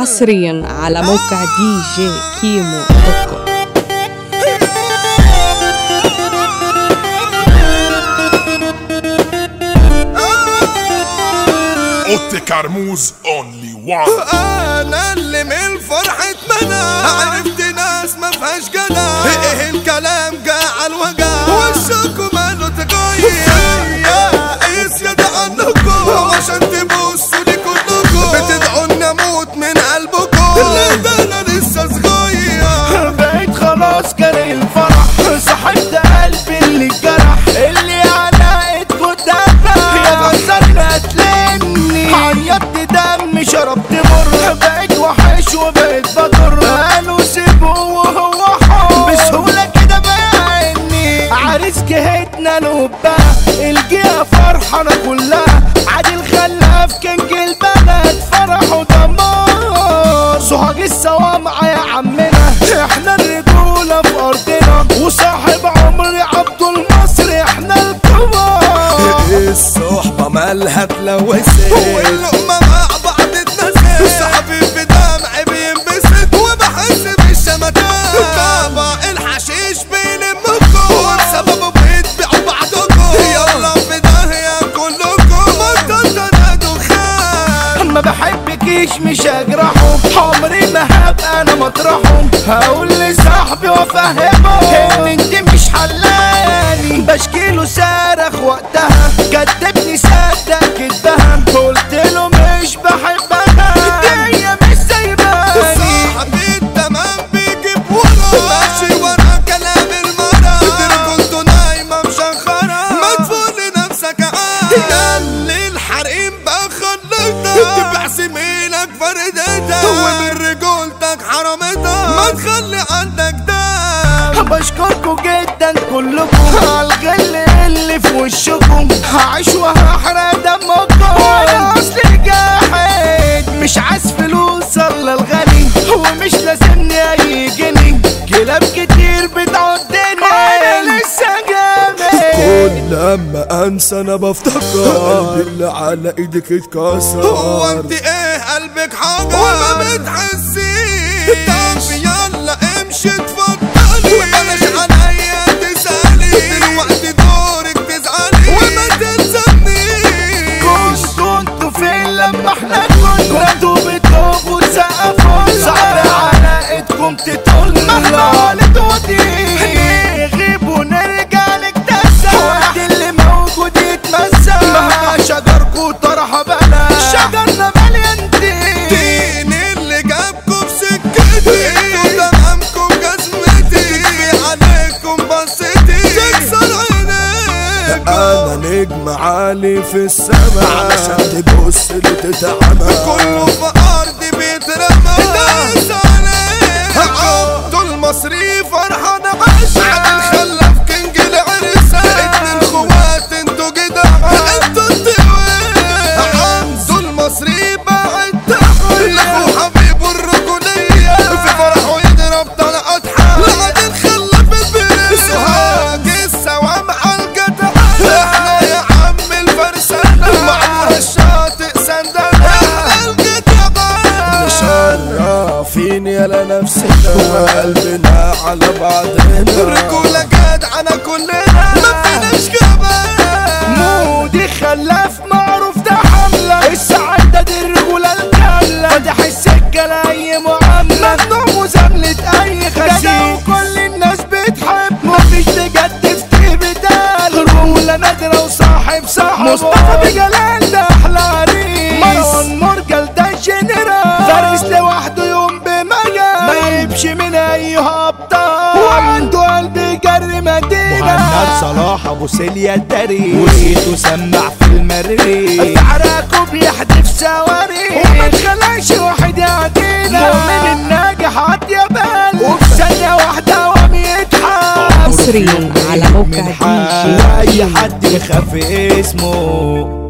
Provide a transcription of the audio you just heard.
حصريا على موقع دي جي كيمو دوت كوم اوتي كرموز اونلي وان انا اللي من فرحة منى عرفت ناس ما فيهاش جدع ايه الكلام جاء على الوجع وشكم ماله تغير يا قيس يا ده عنكم عشان تبصوا لي كلكم بتدعوا اني اموت من قلبكم لا ده انا لسه صغير بقيت خلاص كان الفرح صاحبت قلبي اللي اتجرح اللي علقت قدامنا يا غزلنا تلني عيطت دم شربت مر بقيت وحش وبقيت بضر قالوا سيبه وهو حر بسهولة كده بعني عريس جهتنا لبة الجهة فرحانة كلها عادل خلاف كنج البلد فرح ودمار سوهاج السوامع يا عمنا احنا الرجولة في ارضنا وصاحب عمري عبد المصري احنا الكبار الصحبة مالها اتلوثت واللقمة مع بعض اتنست صاحبي في دمعي بينبسط وبحس بالشمتان بابا الحشيش بيلمكم وبسببه بتبيعوا بعضكم يلا في داهية كلكم بطل انا دخان ما بحبكيش مش هجرحه عمري ما هبقى انا مطرحه هقول لصاحبي وافهمه ان انت مش حلاني بشكيله صارخ وقتها كدبني صدق كدبها قلت له مش بحبها الدنيا مش سايباني صاحبي التمام بيجيب ورا ماشي ورا كلام المرا رجولته نايمة مشخرة مدفون لنفسك عاد ياللي الحريم بقى خليتها تبيع سمينك فردتها ومن رجولتك حرمتها ما تخلي عندك دم بشكركم جدا كلكم عالغل اللي في وشكم هعيش وهحرق دمكم وانا اصلي جاحد مش عايز فلوس الا الغني ومش لازمني اي جنيه كلاب كتير بتعدني وانا لسه جامد كل لما انسى انا بفتكر قلبي اللي على ايدك اتكسر هو انت ايه قلبك حاجة وما بتحسيش طب يلا امشي اتفضلي وبلاش عليا تسألي دلوقتي دورك تزعلي وما تلزمنيش كنتوا فين لما احنا كنا كنتوا بتقفوا تسقفوا صعب علاقتكم تطل ما احنا ولد ودين نغيب ونرجع نكتسح وقت اللي موجود يتمسح مهما شجركوا طرحة بلا شجرنا مليان دين دين اللي جابكم سكتي انتوا تمامكم جزمتي تكفي عليكم بصتي تكسر عينيكم انا نجم عالي في السماء علشان تبص لي تتعمى كله في ارضي بيترمى داس عليه عبد المصري فرحان عاش عادل خلف كينج العرسان اتنين خوات انتوا جدعان انتوا الدوين عبد المصري بعد تحت لاخو حبيبه الرجولية في فرحه يضرب طلقات حال عادل خلف البريد سوهاج السوامع الجدعان احنا يا عم الفرسانة معمول الشاطئ سندنا احنا الجدعان مشرفين يا نفسنا وقلبنا على بعضنا رجولة جدعانة كلنا ما فيناش جبان مودي خلاف معروف ده حملة السعادة دي الرجولة الكاملة فاتح السكة لأي معاملة ممنوع مزاملة أي خسيس وكل الناس بتحب مفيش بجد في بدال رجولة نادرة وصاحب صاحبه مصطفى بجلال ده أحلى عريس مروان مرجل ده جنرال فارس لوحده يوم بمجال ما يمشي من أي هبطة وعنده قلب جري مدينة مهند صلاح ابو سيليا الدري وصيته سمع في المريخ عراكه بيحدف سواري وما تخليش واحد يعدينا مؤمن الناجح عاد يا بال وفي ثانية واحدة وام يتحب حصريا على موقع دي جي اي حد يخاف اسمه